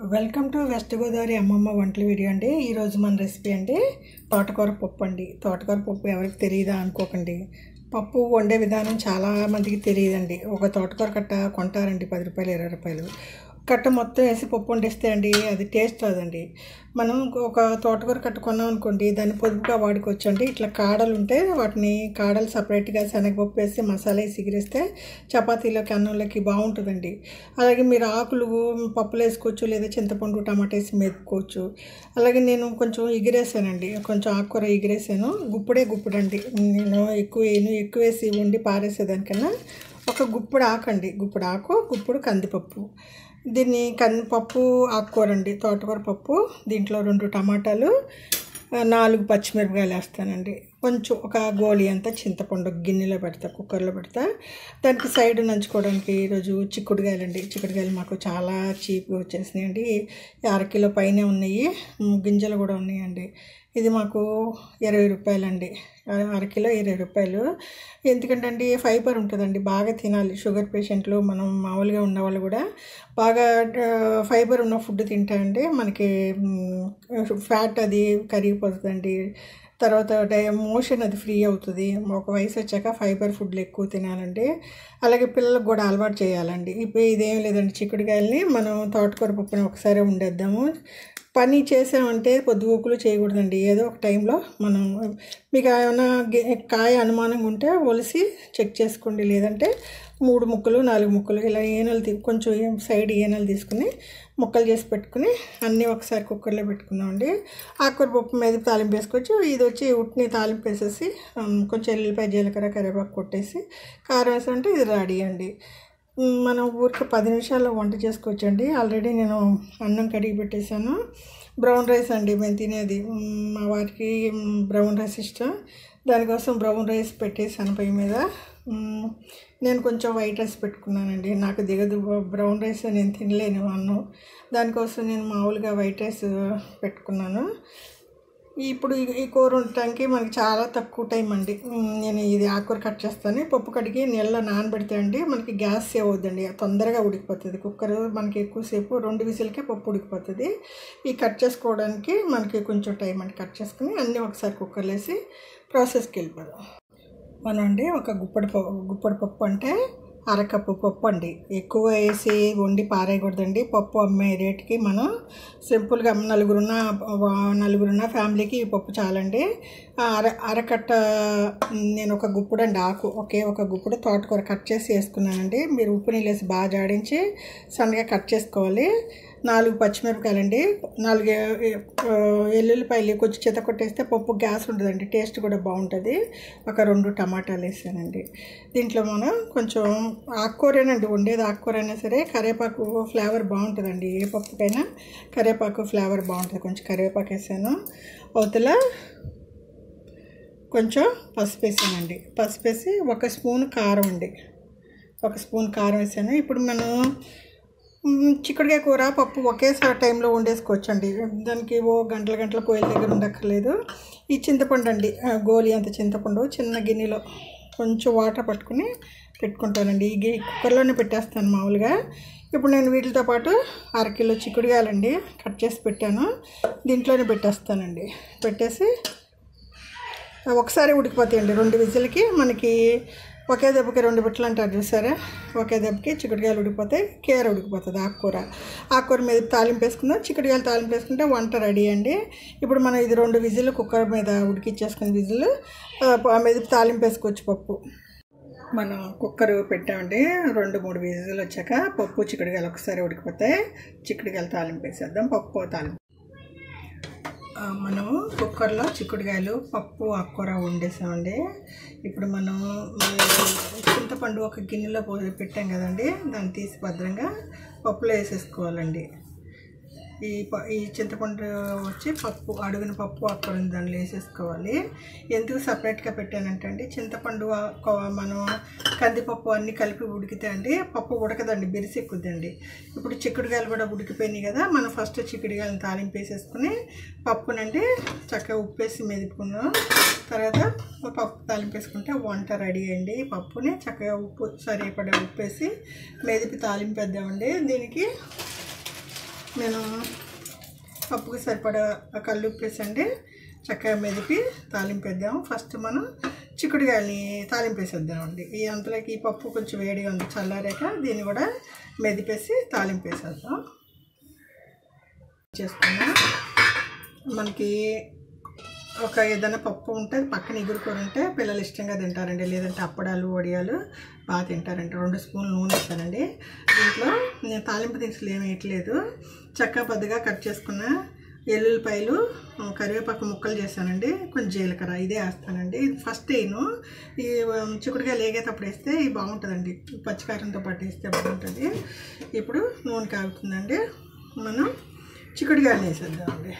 Welcome to west Godavari అమ్మమ్మ వంటల video అండి ఈరోజు మన రెసిపీ అండి తోటకూర పప్పు అండి తోటకూర పప్పు ఎవరికి తెలియదా అనుకోకండి పప్పు వండే విధానం చాలా మందికి తెలియదండి ఒక తోటకూర కట్ట కొంటారండి పది రూపాయలు ఇరవై రూపాయలు కట్ట మొత్తం వేసి పప్పు వండిస్తే అండి అది టేస్ట్ రాదండి మనం ఒక తోటకూర కట్ట కొన్నాం అనుకోండి దాన్ని పొదుపుగా వాడుకోవచ్చు అండి ఇట్లా కాడలు ఉంటే వాటిని కాడలు సపరేట్గా శనగపప్పు వేసి మసాలా వేసి ఎగిరిస్తే చపాతీలోకి అన్నంలోకి బాగుంటుందండి అలాగే మీరు ఆకులు పప్పులు వేసుకోవచ్చు లేదా చింతపండు టమాటా వేసి మెదుపుకోవచ్చు అలాగే నేను కొంచెం ఎగిరేసానండి కొంచెం ఆకుకూర ఎగిరేసాను గుప్పుడే గుప్పుడండి నేను ఎక్కువ వేయను ఎక్కువ వేసి వండి పారేసేదానికన్నా ఒక గుప్పుడు ఆకండి గుప్పుడు ఆకు గుప్పుడు కందిపప్పు దీన్ని కందిపప్పు ఆకుకూర అండి తోటకూర పప్పు దీంట్లో రెండు టమాటాలు ఆ, నాలుగు పచ్చిమిరపకాయలు వేస్తానండి కొంచెం ఒక గోళీ అంతా చింతపండు గిన్నెలో పెడతా కుక్కర్లో పెడతా దానికి సైడ్ నంచుకోవడానికి ఈరోజు చిక్కుడుకాయలు అండి చిక్కుడుకాయలు మాకు చాలా చీప్గా వచ్చేసినాయండి అరకిలో పైనే ఉన్నాయి ఉమ్, గింజలు కూడా ఉన్నాయండి ఇది మాకు ఇరవై రూపాయలండి అర- అరకిలో ఇరవై రూపాయలు ఎందుకంటే అండి ఫైబర్ ఉంటుందండి బాగా తినాలి షుగర్ పేషెంట్లు మనం మామూలుగా ఉన్న వాళ్ళు కూడా బాగా ఆ, ఫైబర్ ఉన్న ఫుడ్ తింటారండి మనకి మ్, ఫ్యాట్ అది కరిగిపోతుందండి తర్వాత డై మోషన్ అది ఫ్రీ అవుతుంది ఒక వయసు వచ్చాక ఫైబర్ ఫుడ్లు ఎక్కువ తినాలండి అలాగే పిల్లలకు కూడా అలవాటు చేయాలండి ఇప్పుడు ఇదేం లేదండి చిక్కుడుకాయలని మనం తోటకూర పప్పుని ఒకసారి ఉండేద్దాము పని చేసామంటే పొద్దుగూకులు చేయకూడదండి ఏదో ఒక టైంలో మనం మీకు ఏమైనా గే- కాయ అనుమానంగా ఉంటే ఒలిసి చెక్ చేసుకోండి లేదంటే మూడు ముక్కలు నాలుగు ముక్కలు ఇలా ఏనలు తీ కొంచెం ఏం సైడ్ ఏనలు తీసుకుని ముక్కలు చేసి పెట్టుకుని అన్నీ ఒకసారి కుక్కర్లో పెట్టుకుందామండి ఆకుకూర పప్పు మీద తాలింపు వేసుకోవచ్చు ఇది వచ్చి ఉట్ని తాలింపు వేసేసి ఉమ్, కొంచెం ఎల్లిపాయ జీలకర్ర కరివేపాకు కొట్టేసి కారం వేసి అంటే ఇది రెడీ అండి ఉమ్, మనం ఊరికి పది నిమిషాల్లో వంట చేసుకోవచ్చు అండి ఆల్రెడీ నేను అన్నం కడిగి పెట్టేశాను బ్రౌన్ రైస్ అండి మేము తినేది ఉమ్, మా వారికి ఉమ్, బ్రౌన్ రైస్ ఇష్టం దానికోసం బ్రౌన్ రైస్ పెట్టేసాను పొయ్యి మీద ఉమ్, నేను కొంచెం వైట్ రైస్ పెట్టుకున్నానండి నాకు దిగదు బ్రౌన్ రైస్ నేను తినలేను అన్నం దానికోసం నేను మామూలుగా వైట్ రైస్ పెట్టుకున్నాను ఇప్పుడు ఈ- ఈ కూర ఉండటానికి మనకి చాలా తక్కువ టైం అండి ఉమ్, నేను ఇది ఆకుకూర కట్ చేస్తాను పప్పు కడిగి నీళ్ళలో నానబెడితే అండి మనకి గ్యాస్ సేవ్ అవుద్దండి తొందరగా ఉడికిపోతుంది కుక్కర్ మనకి ఎక్కువసేపు రెండు విజిల్కే పప్పు ఉడికిపోతుంది ఈ కట్ చేసుకోవడానికి మనకి కొంచెం టైం అండి కట్ చేసుకుని అన్నీ ఒకసారి కుక్కర్లో వేసి ప్రాసెస్కి వెళ్ళిపోదాం మనం అండి ఒక గుప్పడి పప్పు గుప్పడి పప్పు అంటే అరకప్పు పప్పు అండి ఎక్కువ వేసి వండి పారేయకూడదండి పప్పు అమ్మే రేటుకి మనం సింపుల్గా నలుగురున్న నలుగురున్న ఫ్యామిలీకి ఈ పప్పు చాలండి ఆ అర అరకట్ట నేను ఒక గుప్పుడు అండి ఆకు ఒకే ఒక గుప్పుడు తోటకూర కట్ చేసి వేసుకున్నానండి మీరు ఉప్పు నీళ్ళు వేసి బాగా జాడించి సన్నగా కట్ చేసుకోవాలి నాలుగు పచ్చిమిరపకాయలండి నాలుగు ఆ, ఎల్లుల్లిపాయలు కొంచెం చెత్త కొట్టేస్తే పప్పు గ్యాస్ ఉండదండి టేస్ట్ కూడా బాగుంటుంది ఒక రెండు టమాటాలు వేసానండి దీంట్లో మనం కొంచెం ఆకుకూరేనండి వండేది ఆకుకూర అయినా సరే కరివేపాకు ఫ్లేవర్ బాగుంటుందండి ఏ పప్పుకైనా కరివేపాకు ఫ్లేవర్ బాగుంటుంది కొంచెం కరివేపాకు వేసాను అవతల కొంచెం పసుపు వేసానండి పసుపు వేసి ఒక స్పూన్ కారం అండి ఒక స్పూన్ కారం వేసాను ఇప్పుడు మనం మ్, చిక్కుడుకాయ కూర పప్పు ఒకేసారి టైంలో వండేసుకోవచ్చండి దానికి ఓ గంటల గంటల పొయ్యిల దగ్గర ఉండక్కర్లేదు ఈ చింతపండు అండి ఆ, గోలి అంత చింతపండు చిన్న గిన్నెలో కొంచెం వాటర్ పట్టుకుని పెట్టుకుంటానండి ఈ గి- కుక్కర్లోనే పెట్టేస్తాను మామూలుగా ఇప్పుడు నేను వీటితో పాటు అరకిలో చిక్కుడుకాయలండి కట్ చేసి పెట్టాను దీంట్లోనే పెట్టేస్తానండి పెట్టేసి ఒకసారి ఉడికిపోతాయండి రెండు విజిల్కి మనకి ఒకే దెబ్బకి రెండు బిట్టలు అంటారు చూసారా ఒకే దెబ్బకి చిక్కుడుకాయలు ఉడికిపోతాయి కీర ఉడికిపోతుంది ఆకుకూర ఆకుకూర మీద తాలింపు వేసుకుందాం చిక్కుడుకాయలు తాలింపు వేసుకుంటే వంట రెడీ అండి ఇప్పుడు మనం ఇది రెండు విజిల్ కుక్కర్ మీద ఉడికిచ్చేసుకుని విజిల్ ఆ మీద తాలింపు వేసుకోవచ్చు పప్పు మనం కుక్కర్ పెట్టామండి రెండు మూడు విజిల్ వచ్చాక పప్పు చిక్కుడుకాయలు ఒకసారి ఉడికిపోతాయి చిక్కుడుకాయలు తాలింపు వేసేద్దాం పప్పు తాలింపు ఆ, మనము కుక్కర్లో చిక్కుడుకాయలు పప్పు ఆకుకూర వండేసామండి ఇప్పుడు మనం మ్, చింతపండు ఒక గిన్నెలో పో పెట్టాం కదండి దాన్ని తీసి భద్రంగా పప్పులో వేసేసుకోవాలండి ఈ ప ఈ చింతపండు వచ్చి పప్పు అడుగున పప్పు ఆకుకూర దానిలో వేసేసుకోవాలి ఎందుకు సపరేట్గా పెట్టానంటే అండి చింతపండు ఆ- కొ- మనం కందిపప్పు అన్నీ కలిపి ఉడికితే అండి పప్పు ఉడకదండి బిరిసి ఎక్కుద్దండి ఇప్పుడు చిక్కుడుకాయలు కూడా ఉడికిపోయినాయి కదా మనం ఫస్ట్ చిక్కుడుకాయలను తాలింపు వేసేసుకుని పప్పునండి చక్కగా ఉప్పేసి మెదుపుకుందాం తర్వాత పప్పు తాలింపు వేసుకుంటే వంట రెడీ అయ్యండి ఈ పప్పుని చక్కగా ఉప్పు సరిపడే ఉప్పేసి మెదిపి తాలింపు వేద్దామండి దీనికి నేను పప్పుకి సరిపడా కళ్ళు ఉప్పేసండి చక్కగా మెదిపి తాలింపేద్దాం ఫస్ట్ మనం చిక్కుడుగాయని తాలింపేసేద్దామండి ఈ అంతలోకి ఈ పప్పు కొంచెం వేడిగా ఉంది చల్లారాక దీన్ని కూడా మెదిపేసి తాలింపేసేద్దాం చేసుకున్నాం మనకి ఒక ఏదైనా పప్పు ఉంటే పక్కన ఎగురుకొని ఉంటే పిల్లలు ఇష్టంగా తింటారండి లేదంటే అప్పడాలు వడియాలు బాగా తింటారండి రెండు స్పూన్లు నూనె వేస్తానండి దీంట్లో నేను తాలింపు దినుసులు ఏమి వేయట్లేదు చక్క పెద్దగా కట్ చేసుకున్న ఎల్లుల్లిపాయలు కరివేపాకు ముక్కలు చేశానండి కొంచెం జీలకర్ర ఇదే వేస్తానండి ఇది ఫస్ట్ వేయను ఈ చిక్కుడుగా లేగేటప్పుడు వేస్తే ఇది బాగుంటుందండి పచ్చికారంతో పాటు వేస్తే బాగుంటుంది ఇప్పుడు నూనె కాగుతుందండి మనం చిక్కుడుగాయలు వేసేద్దామండి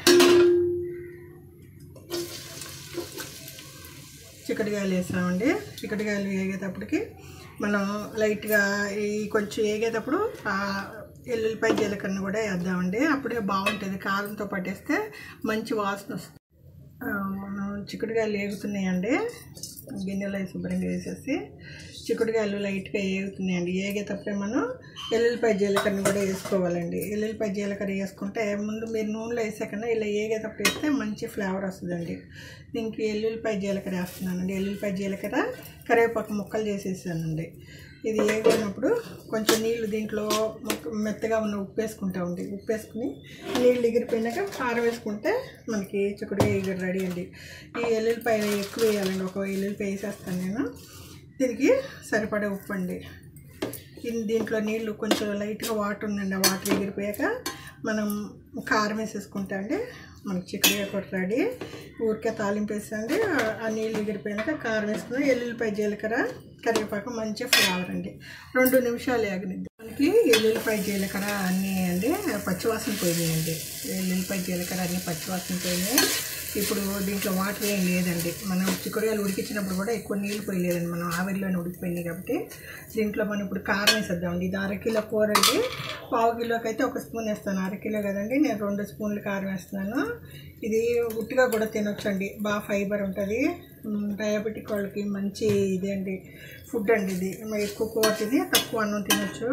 చిక్కడికాయలు వేసామండి చిక్కడికాయలు వేగేటప్పటికి మనం లైట్గా ఈ కొంచెం వేగేటప్పుడు ఆ ఎల్లుల్లిపాయ జీలకర్ర కూడా వేద్దామండి అప్పుడే బాగుంటుంది కారంతో పట్టేస్తే మంచి వాసన వస్తుంది ఆ, మనం చిక్కుడుకాయలు వేగుతున్నాయండి గిన్నెలో శుభ్రంగా వేసేసి చిక్కుడుకాయలు లైట్గా వేగుతున్నాయండి వేగేటప్పుడే మనం ఎల్లుల్లిపాయ జీలకర్రని కూడా వేసుకోవాలండి ఎల్లుల్లిపాయ జీలకర్ర వేసుకుంటే ముందు మీరు నూనెలో వేసాకన్నా ఇలా వేగేటప్పుడు వేస్తే మంచి ఫ్లేవర్ వస్తుందండి దీనికి ఎల్లుల్లిపాయ జీలకర్ర వేస్తున్నానండి ఎల్లుల్లిపాయ జీలకర్ర కరివేపాకు ముక్కలు చేసేసానండి ఇది వేగినప్పుడు కొంచెం నీళ్లు దీంట్లో మొక్క- మెత్తగా ఉన్న ఉప్పు వేసుకుంటా ఉంది ఉప్పు వేసుకుని నీళ్ళు ఎగిరిపోయినాక కారం వేసుకుంటే మనకి చిక్కుడుగా ఎగిరి రెడీ అండి ఈ ఎల్లుల్లిపాయ ఎక్కువ వేయాలండి ఒక ఎల్లుల్లిపాయ వేసేస్తాను నేను దీనికి సరిపడే ఉప్పు అండి ఇన్- దీంట్లో నీళ్ళు కొంచెం లైట్గా వాటర్ ఉందండి ఆ వాటర్ ఎగిరిపోయాక మనం కారం వేసేసుకుంటా అండి మనకి చిక్కుడుగా కూడా రెడీ ఊరికే తాలింపు వేసండి ఆ- ఆ నీళ్ళు ఎగిరిపోయాక కారం వేసుకుని ఎల్లుల్లిపాయ జీలకర్ర కరివేపాకు మంచి ఫ్లేవర్ అండి రెండు నిమిషాలు వేగనిద్ది మనకి ఎల్లుల్లిపాయ జీలకర్ర అన్నీ అండి పచ్చివాసన పోయినాయండి ఎల్లుల్లిపాయ జీలకర్ర అన్నీ పచ్చివాసన పోయినాయి ఇప్పుడు దీంట్లో వాటర్ ఏం లేదండి మనం చిక్కుడుగాయలు ఉడికించినప్పుడు కూడా ఎక్కువ నీళ్ళు పోయలేదండి మనం ఆవిరిలోనే ఉడికిపోయినాయి కాబట్టి దీంట్లో మనం ఇప్పుడు కారం వేసేద్దామండి ఇది అరకిలో కూర అండి పావు కిలోకి అయితే ఒక స్పూన్ వేస్తాను అరకిలో కదండి నేను రెండు స్పూన్లు కారం వేస్తున్నాను ఇది ఉట్టిగా కూడా తినొచ్చండి బాగా ఫైబర్ ఉంటుంది డయాబెటిక్ వాళ్ళకి మంచి ఇది అండి ఫుడ్ అండి ఇది మరి ఎక్కువ కూర తిని తక్కువ అన్నం తినొచ్చు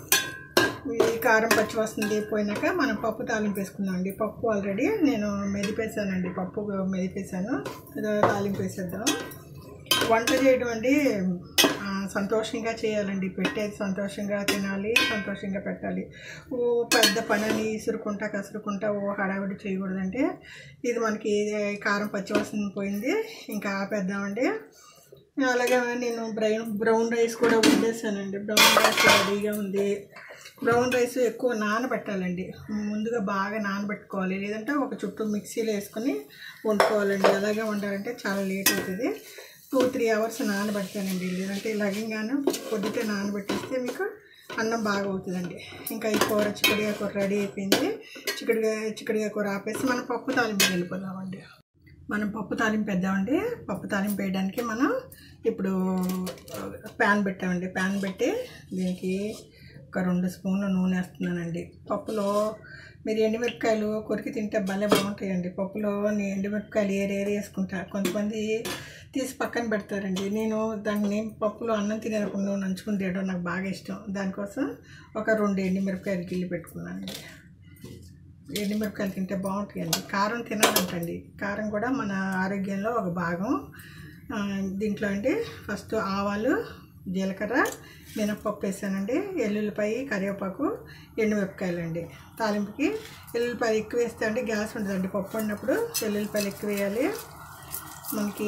ఈ కారం పచ్చివాసన పోయినాక మనం పప్పు తాలింపు వేసుకుందాం అండి పప్పు ఆల్రెడీ నేను మెదిపేసానండి పప్పు మెదిపేసాను ఏదో తాలింపు వేసేద్దాం వంట చేయడం అండి ఆ, సంతోషంగా చేయాలండి పెట్టేది సంతోషంగా తినాలి సంతోషంగా పెట్టాలి ఓ పెద్ద పనిని ఇసురుకుంటా కసురుకుంటా ఓ హడావిడి చేయకూడదండి ఇది మనకి కారం పచ్చివాసన పోయింది ఇంకా ఆపేద్దామండి అలాగే నేను బ్రౌన్ బ్రౌన్ రైస్ కూడా వండేసానండి బ్రౌన్ రైస్ రెడీగా ఉంది బ్రౌన్ రైస్ ఎక్కువ నానబెట్టాలండి ముందుగా బాగా నానబెట్టుకోవాలి లేదంటే ఒక చుట్టూ మిక్సీలో వేసుకొని వండుకోవాలండి అలాగే వండాలంటే చాలా లేట్ అవుతుంది టూ త్రీ అవర్స్ నానబెడతానండి లేదంటే ఇలాగంగాను పొద్దుటే నానబెట్టేస్తే మీకు అన్నం బాగా అవుతుందండి ఇంకా ఈ కూర చిక్కడిగా కూర రెడీ అయిపోయింది చిక్కడిగా చిక్కడిగా కూర ఆపేసి మనం పప్పు తాలింపు వెళ్ళిపోదామండి మనం పప్పు తాలింపు వేద్దామండి పప్పు తాలింపు వేయడానికి మనం ఇప్పుడు ప్యాన్ పెట్టామండి ప్యాన్ పెట్టి దీనికి ఒక రెండు స్పూన్లు నూనె వేస్తున్నానండి పప్పులో మీరు ఎండుమిరపకాయలు కొరికి తింటే భలే బాగుంటాయండి పప్పులో నేను ఎండుమిరపకాయలు ఏరి ఏరి వేసుకుంటా కొంతమంది తీసి పక్కన పెడతారండి నేను దాన్ని పప్పులో అన్నం తినేటప్పుడు నూనె నంచుకుని తినడం నాకు బాగా ఇష్టం దానికోసం ఒక రెండు ఎండుమిరపకాయలు గిల్లి పెట్టుకున్నానండి ఎండుమిరపకాయలు తింటే బాగుంటాయండి కారం తినాలంటండి కారం కూడా మన ఆరోగ్యంలో ఒక భాగం ఆ, దీంట్లో అండి ఫస్ట్ ఆవాలు జీలకర్ర మినప్పప్పు వేసానండి ఎల్లుల్లిపాయ కరివేపాకు ఎండుమిరపకాయలు అండి తాలింపుకి ఎల్లుల్లిపాయలు ఎక్కువ వేస్తే అండి గ్యాస్ ఉంటుందండి పప్పు వండినప్పుడు ఎల్లుల్లిపాయలు ఎక్కువ వేయాలి మనకి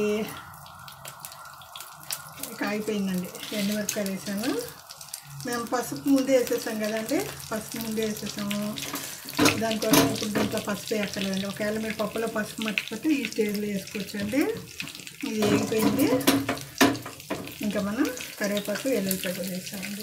కాగిపోయిందండి ఎండుమిరపకాయలు వేసాను మేము పసుపు ముందే వేసేసాం కదండి పసుపు ముందే వేసేసాము దానికోసం ఇప్పుడు దీంట్లో పసుపు వేయక్కర్లేదండి ఒకవేళ మీరు పప్పులో పసుపు మర్చిపోతే ఈ స్టేజ్లో వేసుకోవచ్చండి ఇది వేగిపోయింది ఇంకా మనం కరివేపాకు ఎల్లుల్లిపాయ కూడా వేసామండి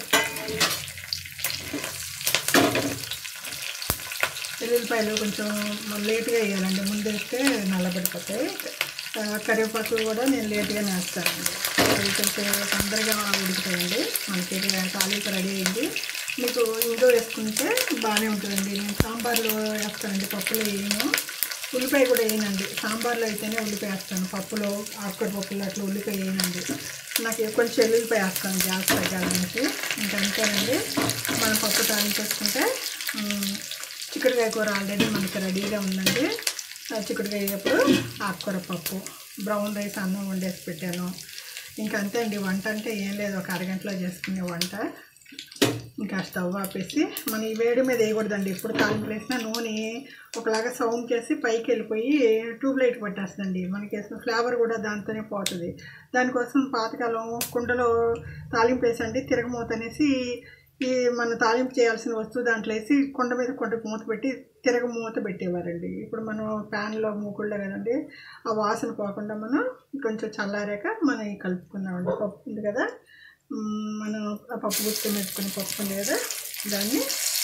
ఎల్లుల్లిపాయలు కొంచెం లేట్గా వేయాలండి ముందు వేస్తే నల్లబడిపోతాయి ఆ, కరివేపాకు కూడా నేను లేట్గానే వేస్తానండి అవి కొంచెం తొందరగా ఉడుకుతాయండి మనకి ఇది తాలింపు రెడీ అయింది మీకు ఇంకో వేసుకుంటే బాగానే ఉంటుందండి నేను సాంబార్లో వేస్తానండి పప్పులో వేయను ఉల్లిపాయ కూడా వేయనండి సాంబార్లో అయితేనే ఉల్లిపాయ వేస్తాను పప్పులో ఆకుకూర పప్పులో అట్లా ఉల్లిపాయ వేయనండి నాకు కొంచెం ఎల్లుల్లిపాయ వేస్తాను గ్యాస్ తగ్గాలనేసి ఇంకా అంతేనండి మనం పప్పు తాలింపు వేసుకుంటే మ్, చిక్కుడుకాయ కూర ఆల్రెడీ మనకి రెడీగా ఉందండి ఆ చిక్కుడుకాయ ఇప్పుడు ఆకుకూర పప్పు బ్రౌన్ రైస్ అన్నం వండేసి పెట్టాను ఇంకా అంతే అండి వంట అంటే ఏం లేదు ఒక అరగంటలో చేసుకునే వంట ఇంకా స్టవ్ ఆపేసి మన ఈ వేడి మీద వేయకూడదండి ఎప్పుడు తాలింపు వేసినా నూనె ఒకలాగా సౌండ్ చేసి పైకి వెళ్ళిపోయి ట్యూబ్ లైట్ పట్టేస్తుందండి మనకి వేసిన ఫ్లేవర్ కూడా దాంతోనే పోతుంది దానికోసం పాతకాలం కుండలో తాలింపు వేసండి తిరగమూత అనేసి ఈ మన తాలింపు చేయాల్సిన వస్తువు దాంట్లో వేసి కొండ మీద కొండకు మూత పెట్టి తిరగ మూత పెట్టేవారండి ఇప్పుడు మనం ప్యాన్లో మూకుళ్ళో కదండి ఆ వాసన పోకుండా మనం కొంచెం చల్లారాక మనం ఇవి కలుపుకుందామండి పప్పు ఉంది కదా మ్మ్, మనం ఆ పప్పు గుర్తు పెట్టుకుని పప్పు ఉంది కదా దాన్ని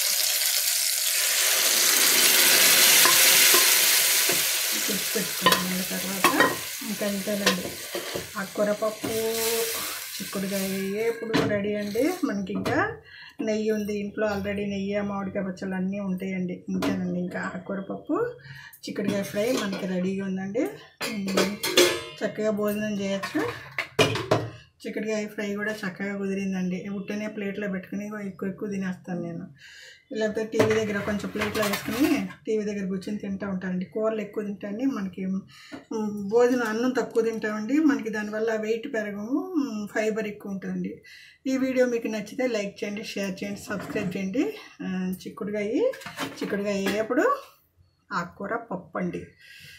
గుర్తు పెట్టుకున్నాం తర్వాత ఇంకా అంతేనండి ఆకుకూర పప్పు చిక్కుడుకాయ ఎప్పుడు రెడీ అండి మనకి ఇంకా నెయ్యి ఉంది ఇంట్లో ఆల్రెడీ నెయ్యి మామిడికాయ పచ్చళ్ళు అన్నీ ఉంటాయండి ఇంతేనండి ఇంకా ఆకుకూర పప్పు చిక్కుడుకాయ ఫ్రై మనకి రెడీగా ఉందండి మ్మ్. చక్కగా భోజనం చేయొచ్చు చిక్కుడుకాయ ఫ్రై కూడా చక్కగా కుదిరిందండి ఉట్టనే ప్లేట్లో పెట్టుకుని ఎక్కువ ఎక్కువ తినేస్తాను నేను లేకపోతే టీవీ దగ్గర కొంచెం ప్లేట్లో వేసుకుని టీవీ దగ్గర కూర్చొని తింటూ ఉంటానండి కూరలు ఎక్కువ తింటాండి మనకి మ్, భోజనం అన్నం తక్కువ తింటామండి మనకి దానివల్ల వెయిట్ పెరగము మ్, ఫైబర్ ఎక్కువ ఉంటుందండి ఈ వీడియో మీకు నచ్చితే లైక్ చేయండి షేర్ చేయండి సబ్స్క్రైబ్ చేయండి ఆ, చిక్కుడుకాయ చిక్కుడుకాయ వేయప్పుడు ఆకుకూర పప్పు అండి